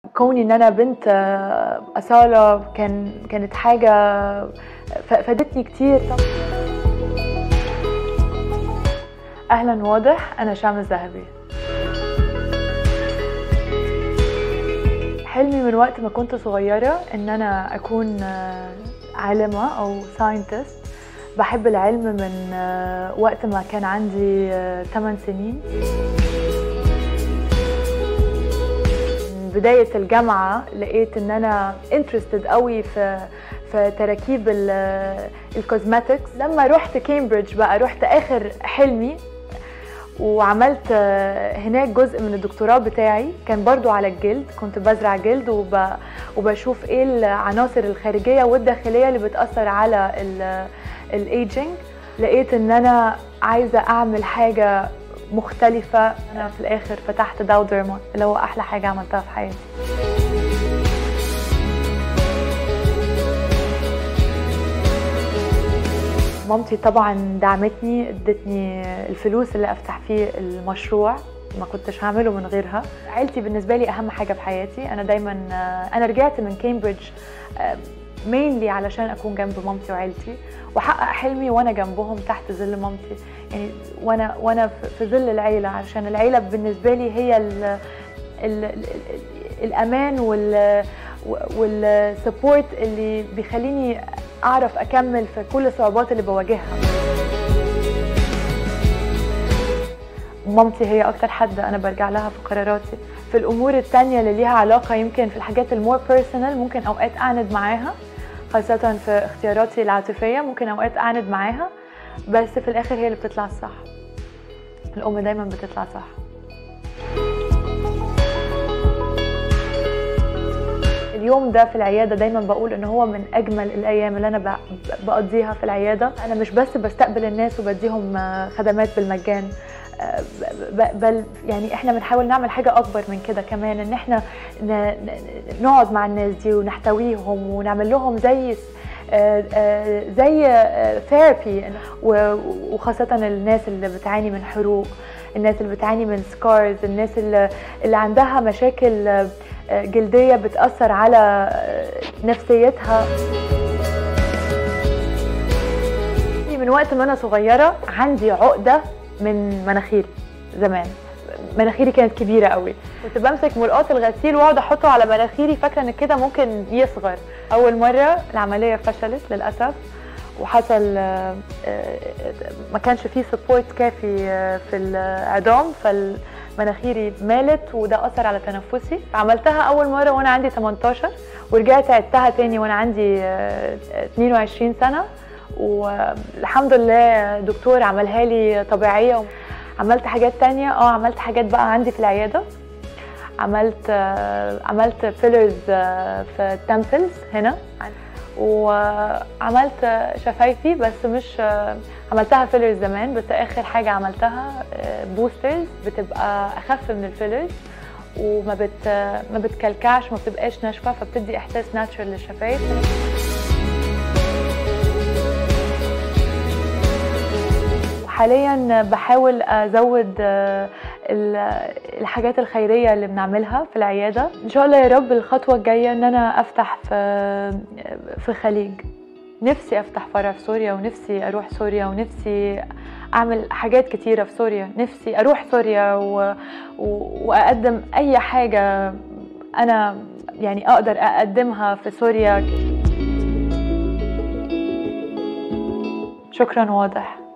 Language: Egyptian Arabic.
كوني ان انا بنت آه، اصاله كان كانت حاجه ف- فادتني كتير اهلا واضح انا شام الذهبي حلمي من وقت ما كنت صغيرة إن أنا أكون آه، عالمة أو ساينتست بحب العلم من آه، وقت ما كان عندي 8 سنين من بداية الجامعة لقيت إن أنا انترستد قوي في في تراكيب الكوزماتكس لما رحت كامبريدج بقى رحت آخر حلمي وعملت آه، هناك جزء من الدكتوراه بتاعي كان برضو على الجلد كنت بزرع جلد وب... وبشوف ايه العناصر الخارجيه والداخليه اللي بتاثر على الايجنج لقيت ان انا عايزه اعمل حاجه مختلفه انا في الاخر فتحت داو ديرما اللي هو احلى حاجه عملتها في حياتي مامتي طبعا دعمتني ادتني الفلوس اللي افتح فيه المشروع ما كنتش هعمله من غيرها عيلتي بالنسبه لي اهم حاجه في حياتي انا دايما انا رجعت من كامبريدج مينلي علشان اكون جنب مامتي وعيلتي واحقق حلمي وانا جنبهم تحت ظل مامتي يعني وانا وانا في- في ظل العيله علشان العيله بالنسبه لي هي ال ال ال الامان وال والسبورت اللي بيخليني اعرف اكمل في كل الصعوبات اللي بواجهها مامتي هي اكتر حد انا برجع لها في قراراتي في الامور التانية اللي ليها علاقه يمكن في الحاجات المور بيرسونال ممكن اوقات اعند معاها خاصه في اختياراتي العاطفيه ممكن اوقات اعند معاها بس في الاخر هي اللي بتطلع الصح الام دايما بتطلع صح اليوم ده في العياده دايما بقول ان هو من اجمل الايام اللي انا ب- بقضيها في العياده انا مش بس بستقبل الناس وبديهم آه، خدمات بالمجان آه، ب- بل يعني احنا بنحاول نعمل حاجه اكبر من كده كمان ان احنا ن- ن- نقعد مع الناس دي ونحتويهم ونعمل لهم زي آه، آه، زي ثيرابي وخاصه الناس اللي بتعاني من حروق الناس اللي بتعاني من سكارز الناس اللي, اللي عندها مشاكل آه، جلديه بتاثر على آه، نفسيتها من وقت ما انا صغيره عندي عقده من مناخيري زمان مناخيري كانت كبيره قوي كنت بمسك مرقاط الغسيل واقعد احطه على مناخيري فاكره ان كده ممكن يصغر اول مره العمليه فشلت للاسف وحصل آه، آه، ما كانش فيه سبورت كافي آه، في العظام فالمناخيري مالت وده اثر على تنفسي عملتها اول مره وانا عندي 18 ورجعت عدتها تاني وانا عندي آه، 22 سنه والحمد لله دكتور عملها لي طبيعيه عملت حاجات تانية اه عملت حاجات بقى عندي في العياده عملت آه، عملت فيلرز في التمبلز هنا وعملت شفايفي بس مش عملتها فيلرز زمان بس اخر حاجه عملتها بوسترز بتبقى اخف من الفيلرز وما بت ما بتكلكعش ما بتبقاش ناشفه فبتدي احساس ناتشرال للشفايف حاليا بحاول ازود آه، ال- الحاجات الخيريه اللي بنعملها في العياده ان شاء الله يا رب الخطوه الجايه ان انا افتح في في الخليج نفسي افتح فرع في سوريا ونفسي اروح سوريا ونفسي اعمل حاجات كتيره في سوريا نفسي اروح سوريا و... و... واقدم اي حاجه انا يعني اقدر اقدمها في سوريا شكرا واضح